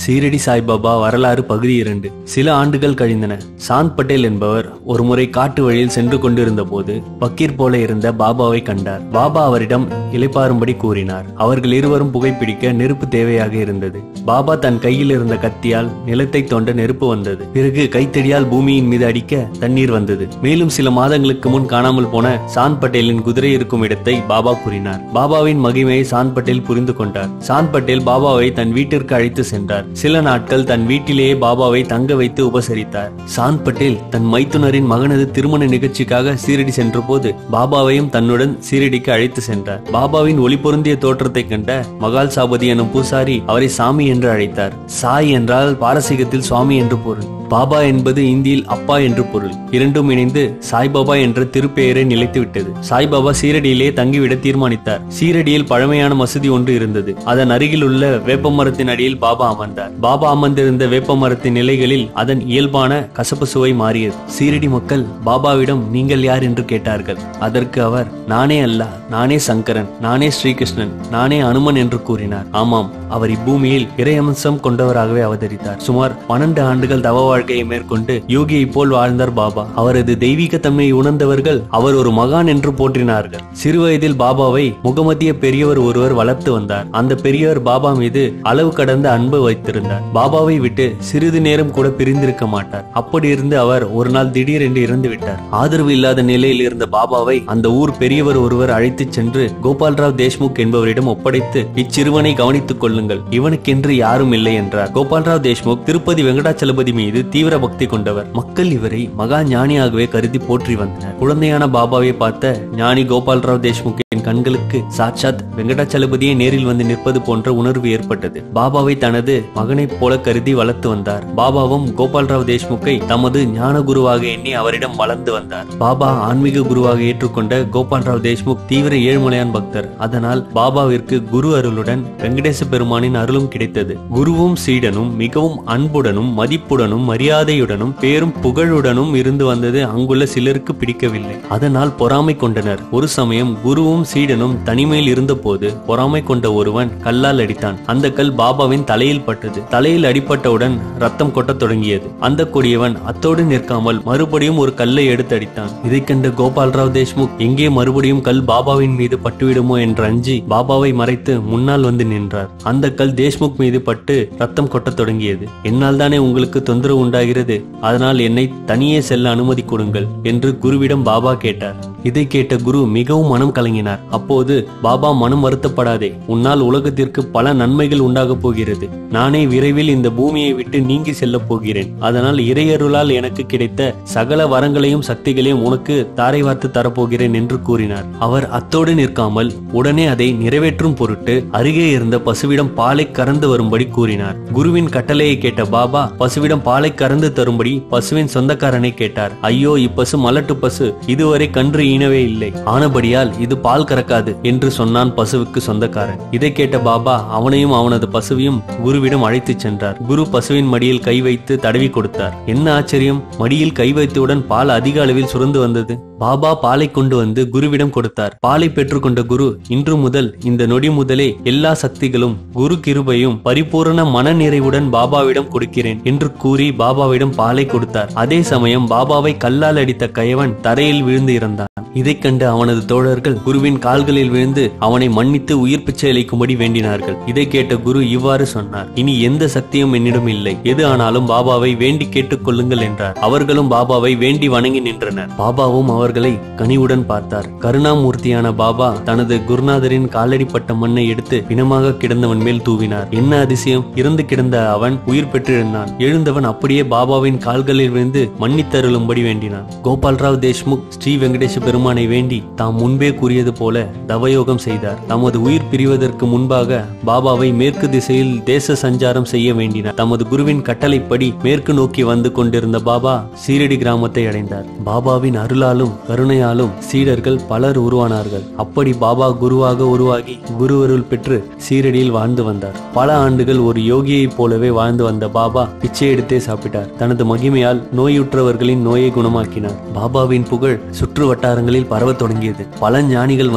சீரடி சாய்பாபா வரலாறு பகுதி இரண்டு சில ஆண்டுகள் கழிந்தன சாந்த் பட்டேல் என்பவர் ஒருமுறை காட்டு வழியில் சென்று கொண்டிருந்த போது பக்கீர் போல இருந்த பாபாவை கண்டார் பாபா அவரிடம் இளைப்பாறும்படி கூறினார் அவர்கள் இருவரும் புகைப்பிடிக்க நெருப்பு தேவையாக இருந்தது பாபா தன் கையில் இருந்த கத்தியால் நிலத்தை தோண்ட நெருப்பு வந்தது பிறகு கைத்தடியால் பூமியின் மீது அடிக்க தண்ணீர் வந்தது மேலும் சில மாதங்களுக்கு முன் காணாமல் போன சாந்த் பட்டேலின் குதிரை இருக்கும் இடத்தை பாபா கூறினார் பாபாவின் மகிமையை சாந்த் பட்டேல் புரிந்து கொண்டார் சாந்த் பட்டேல் பாபாவை தன் வீட்டிற்கு அழைத்து சென்றார் சில நாட்கள் தன் வீட்டிலேயே பாபாவை தங்க வைத்து உபசரித்தார் சாந்த் பட்டேல் தன் மைத்துனரின் மகனது திருமண நிகழ்ச்சிக்காக சீரடி சென்றபோது பாபாவையும் தன்னுடன் சீரடிக்கு அழைத்து சென்றார் பாபாவின் ஒளி பொருந்திய தோற்றத்தை கண்ட மகால் சாபதி எனும் பூசாரி அவரை சாமி என்று அழைத்தார் சாய் என்றால் பாரசீகத்தில் சுவாமி என்று பொருள் பாபா என்பது இந்தியில் அப்பா என்று பொருள் இரண்டும் இணைந்து சாய்பாபா என்ற திருப்பெயரை நிலைத்துவிட்டது சாய்பாபா சீரடியிலே தங்கிவிட தீர்மானித்தார் சீரடியில் பழமையான மசூதி ஒன்று இருந்தது அதன் அருகில் உள்ள வேப்ப மரத்தின் அடியில் பாபா அமர்ந்தார் பாபா அமர்ந்திருந்த வேப்ப மரத்தின் நிலைகளில் அதன் இயல்பான கசப்பு சுவை மாறியது சீரடி மக்கள் பாபாவிடம் நீங்கள் யார் என்று கேட்டார்கள் அதற்கு அவர் நானே அல்ல நானே சங்கரன் நானே ஸ்ரீகிருஷ்ணன் நானே அனுமன் என்று கூறினார் ஆமாம் அவர் இப்பூமியில் இறையம்சம் கொண்டவராகவே அவதரித்தார் சுமார் பன்னெண்டு ஆண்டுகள் தவ வாழ்க்கையை மேற்கொண்டு யோகியைப் போல் வாழ்ந்தார் பாபா அவரது தெய்வீக தன்மையை உணர்ந்தவர்கள் அவர் ஒரு மகான் என்று போற்றினார்கள் சிறுவயதில் பாபாவை முகமதிய பெரியவர் ஒருவர் வளர்த்து வந்தார் அந்த பெரியவர் பாபா மீது அளவு கடந்த அன்பு வைத்திருந்தார் பாபாவை விட்டு சிறிது நேரம் கூட பிரிந்திருக்க மாட்டார் அப்படி இருந்து அவர் ஒரு நாள் திடீரென்று இறந்து விட்டார் ஆதரவு இல்லாத நிலையில் இருந்த பாபாவை அந்த ஊர் பெரியவர் ஒருவர் அழைத்துச் சென்று கோபால்ராவ் தேஷ்முக் என்பவரிடம் ஒப்படைத்து இச்சிறுவனை கவனித்துக் கொள்ளுங்கள் இவனுக்கென்று யாரும் இல்லை என்றார் கோபால்ராவ் தேஷ்முக் திருப்பதி வெங்கடாச்சலபதி மீது தீவிர பக்தி கொண்டவர் மக்கள் இவரை மகா ஞானியாகவே கருதி போற்றி வந்தனர் குழந்தையான பாபாவை பார்த்த ஞானி கோபால்ராவ் தேஷ்முக்கின் கண்களுக்கு சாட்சாத் வெங்கடாச்சலபதியே நேரில் வந்து நிற்பது போன்ற உணர்வு ஏற்பட்டது பாபாவை தனது மகனைப் போல கருதி வளர்த்து வந்தார் பாபாவும் கோபால்ராவ் தேஷ்முக்கை தமது ஞான குருவாக எண்ணி அவரிடம் வளர்ந்து வந்தார் பாபா ஆன்மீக குருவாக ஏற்றுக்கொண்ட கோபால்ராவ் தேஷ்முக் தீவிர ஏழ்மலையான் பக்தர் அதனால் பாபாவிற்கு குரு அருளுடன் வெங்கடேச பெருமானின் அருளும் கிடைத்தது குருவும் சீடனும் மிகவும் அன்புடனும் மதிப்புடனும் மரியாதையுடனும் பேரும் புகழுடனும் இருந்து வந்தது அங்குள்ள சிலருக்கு பிடிக்கவில்லை அதனால் பொறாமை கொண்டனர் ஒரு சமயம் குருவும் சீடனும் தனிமையில் இருந்தபோது பொறாமை கொண்ட ஒருவன் கல்லால் அடித்தான் அந்த கல் பாபாவின் தலையில் பட்டது தலையில் அடிபட்டவுடன் ரத்தம் கொட்டத் தொடங்கியது அந்த கொடியவன் அத்தோடு நிற்காமல் மறுபடியும் ஒரு கல்லை எடுத்து அடித்தான் இதைக் கண்ட கோபால்ராவ் தேஷ்முக் எங்கே மறுபடியும் கல் பாபாவின் மீது பட்டுவிடுமோ என்று அஞ்சி பாபாவை மறைத்து முன்னால் வந்து நின்றார் அந்த கல் தேஷ்முக் மீது பட்டு ரத்தம் கொட்டத் தொடங்கியது என்னால் தானே உங்களுக்கு தொந்தரவு உண்டாகிறது அதனால் என்னை தனியே செல்ல அனுமதி கொடுங்கள் என்று குருவிடம் பாபா கேட்டார் இதை கேட்ட குரு மிகவும் மனம் கலங்கினார் அப்போது பாபா மனம் வருத்தப்படாதே உன்னால் உலகத்திற்கு பல நன்மைகள் உண்டாகப் போகிறது நானே விரைவில் இந்த பூமியை விட்டு நீங்கி செல்லப் போகிறேன் அதனால் இறையருளால் எனக்கு கிடைத்த சகல வரங்களையும் சக்திகளையும் உனக்கு தாரை வார்த்து தரப்போகிறேன் என்று கூறினார் அவர் அத்தோடு நிற்காமல் உடனே அதை நிறைவேற்றும் பொருட்டு அருகே இருந்த பசுவிடம் பாலை கறந்து வரும்படி கூறினார் குருவின் கட்டளையை கேட்ட பாபா பசுவிடம் பாலை கறந்து தரும்படி பசுவின் சொந்தக்காரனை கேட்டார் ஐயோ இப்பசு மலட்டு பசு இதுவரை கன்று ஈனவே இல்லை ஆனபடியால் இது பால் கறக்காது என்று சொன்னான் பசுவுக்கு சொந்தக்காரன் இதை கேட்ட பாபா அவனையும் அவனது பசுவையும் குருவிடம் அழைத்துச் சென்றார் குரு பசுவின் மடியில் கை வைத்து தடவி கொடுத்தார் என்ன ஆச்சரியம் மடியில் கை வைத்தவுடன் பால் அதிக அளவில் சுரந்து வந்தது பாபா பாலை கொண்டு வந்து குருவிடம் கொடுத்தார் பாலை பெற்றுக்கொண்ட குரு இன்று முதல் இந்த நொடி முதலே எல்லா சக்திகளும் குரு கிருபையும் பரிபூரண மன நிறைவுடன் பாபாவிடம் கொடுக்கிறேன் என்று கூறி பாபாவிடம் பாலை கொடுத்தார் அதே சமயம் பாபாவை கல்லால் அடித்த கயவன் தரையில் விழுந்து இறந்தான் இதைக் கண்டு அவனது தோழர்கள் குருவின் கால்களில் விழுந்து அவனை மன்னித்து உயிர் பிச்சை அளிக்கும்படி வேண்டினார்கள் இதை கேட்ட குரு இவ்வாறு சொன்னார் இனி எந்த சக்தியும் என்னிடம் இல்லை எது ஆனாலும் பாபாவை வேண்டி கேட்டுக் கொள்ளுங்கள் என்றார் அவர்களும் பாபாவை வேண்டி வணங்கி நின்றனர் பாபாவும் அவர்களை கனிவுடன் பார்த்தார் கருணாமூர்த்தியான பாபா தனது குருநாதரின் காலடிப்பட்ட மண்ணை எடுத்து பிணமாக கிடந்தவன் மேல் தூவினார் என்ன அதிசயம் இறந்து கிடந்த அவன் உயிர் பெற்றிருந்தான் எழுந்தவன் அப்படியே பாபாவின் கால்களில் விழுந்து மன்னித்தருளும்படி வேண்டினான் கோபால்ராவ் தேஷ்முக் ஸ்ரீ வெங்கடேஷ பெருமானை வேண்டி தாம் முன்பே கூறியது போல தவயோகம் செய்தார் தமது உயிர் பிரிவதற்கு முன்பாக பாபாவை மேற்கு திசையில் தேச சஞ்சாரம் செய்ய வேண்டினார் தமது குருவின் கட்டளைப்படி மேற்கு நோக்கி வந்து கொண்டிருந்த பாபா சீரடி கிராமத்தை அடைந்தார் பாபாவின் அருளாலும் கருணையாலும் சீடர்கள் பலர் உருவானார்கள் அப்படி பாபா குருவாக உருவாகி குருவருள் பெற்று சீரடியில் வாழ்ந்து வந்தார் பல ஆண்டுகள் ஒரு யோகியைப் போலவே வாழ்ந்து வந்த பாபா பிச்சை எடுத்தே சாப்பிட்டார் தனது மகிமையால் நோயுற்றவர்களின் நோயை குணமாக்கினார் பாபாவின் புகழ் சுற்று வட்டாரங்களில் பரவத் தொடங்கியது பல ஞானிகள் வந்து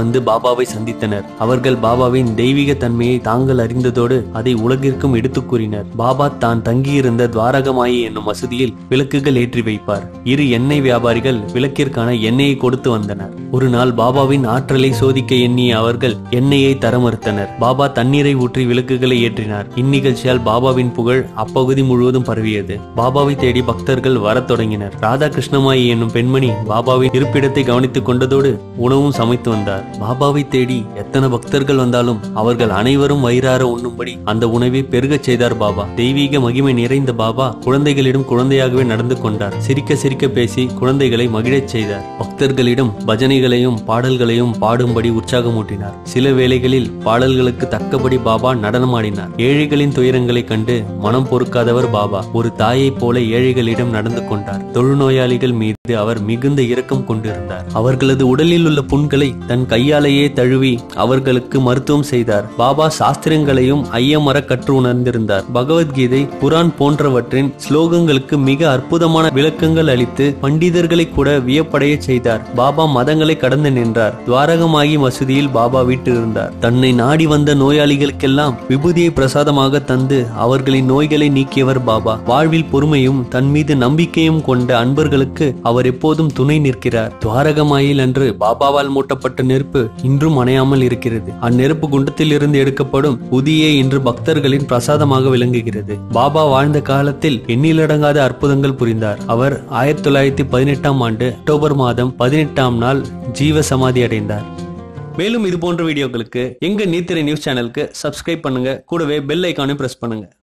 வந்து பாபாவை சந்தித்தனர் அவர்கள் பாபாவின் தெய்வீக தன்மையை தாங்கள் அறிந்ததோடு அதை உலகிற்கும் எடுத்துக் கூறினர் பாபா தான் தங்கியிருந்த துவாரகமாயி என்னும் மசூதியில் விளக்குகள் ஏற்றி வைப்பார் இரு எண்ணெய் வியாபாரிகள் விளக்கிற்கான எண்ணெயை கொடுத்து வந்தனர் ஒரு நாள் பாபாவின் ஆற்றலை சோதிக்க எண்ணிய அவர்கள் எண்ணெயை தர மறுத்தனர் பாபா தண்ணீரை ஊற்றி விளக்குகளை ஏற்றினார் இந்நிகழ்ச்சியால் பாபாவின் புகழ் அப்பகுதி முழுவதும் பரவியது பாபாவை தேடி பக்தர்கள் வரத் தொடங்கினர் ராதா கிருஷ்ணமாயி என்னும் பெண்மணி பாபாவின் இருப்பிடத்தை கவனித்துக் கொண்டதோடு உணவும் சமைத்து வந்தார் பாபாவை தேடி எத்தனை பக்தர்கள் வந்தாலும் அவர்கள் அனைவரும் வயிறார உண்ணும்படி அந்த உணவை பெருகச் செய்தார் பாபா தெய்வீக மகிமை நிறைந்த பாபா குழந்தைகளிடம் குழந்தையாகவே நடந்து கொண்டார் சிரிக்க சிரிக்க பேசி குழந்தைகளை மகிழச் செய்தார் பக்தர்களிடம் பஜனைகளையும் பாடல்களையும் பாடும்படி உற்சாகமூட்டினார் சில வேளைகளில் பாடல்களுக்கு தக்கபடி பாபா நடனமாடினார் ஏழைகளின் துயரங்களைக் கண்டு மனம் பொறுக்காதவர் பாபா ஒரு தாயைப் போல ஏழைகளிடம் நடந்து கொண்டார் தொழுநோயாளிகள் மீது அவர் மிகுந்த இரக்கம் கொண்டிருந்தார் அவர்களது உடலில் உள்ள புண்களை தன் கையாலேயே தழுவி அவர்களுக்கு மருத்துவம் செய்தார் பாபா சாஸ்திரங்களையும் ஐயமர கற்று உணர்ந்திருந்தார் பகவத்கீதை குரான் போன்றவற்றின் ஸ்லோகங்களுக்கு மிக அற்புதமான விளக்கங்கள் அளித்து பண்டிதர்களை கூட வியப்படைய செய்தார் பாபா மதங்களை கடந்து நின்றார் துவாரகமாகி மசூதியில் பாபா வீட்டிருந்தார் தன்னை நாடி வந்த நோயாளிகளுக்கெல்லாம் விபூதியை பிரசாதமாக தந்து அவர்களின் நோய்களை நீக்கியவர் பாபா வாழ்வில் பொறுமையும் தன் மீது நம்பிக்கையும் கொண்ட அன்பர்களுக்கு அவர் எப்போதும் துணை நிற்கிறார் துவாரகமாயில் அன்று பாபாவால் மூட்டப்பட்ட நெருப்பு இன்றும் அணையாமல் இருக்கிறது அந்நெருப்பு குண்டத்தில் இருந்து எடுக்கப்படும் புதிய இன்று பக்தர்களின் பிரசாதமாக விளங்குகிறது பாபா வாழ்ந்த காலத்தில் எண்ணிலடங்காத அற்புதங்கள் புரிந்தார் அவர் ஆயிரத்தி தொள்ளாயிரத்தி பதினெட்டாம் ஆண்டு அக்டோபர் மாதம் பதினெட்டாம் நாள் ஜீவ சமாதி அடைந்தார் மேலும் இது போன்ற வீடியோக்களுக்கு எங்க நீத்திரை நியூஸ் சேனலுக்கு சப்ஸ்கிரைப் பண்ணுங்க கூடவே பெல் ஐக்கானையும் பிரஸ் பண்ணுங்க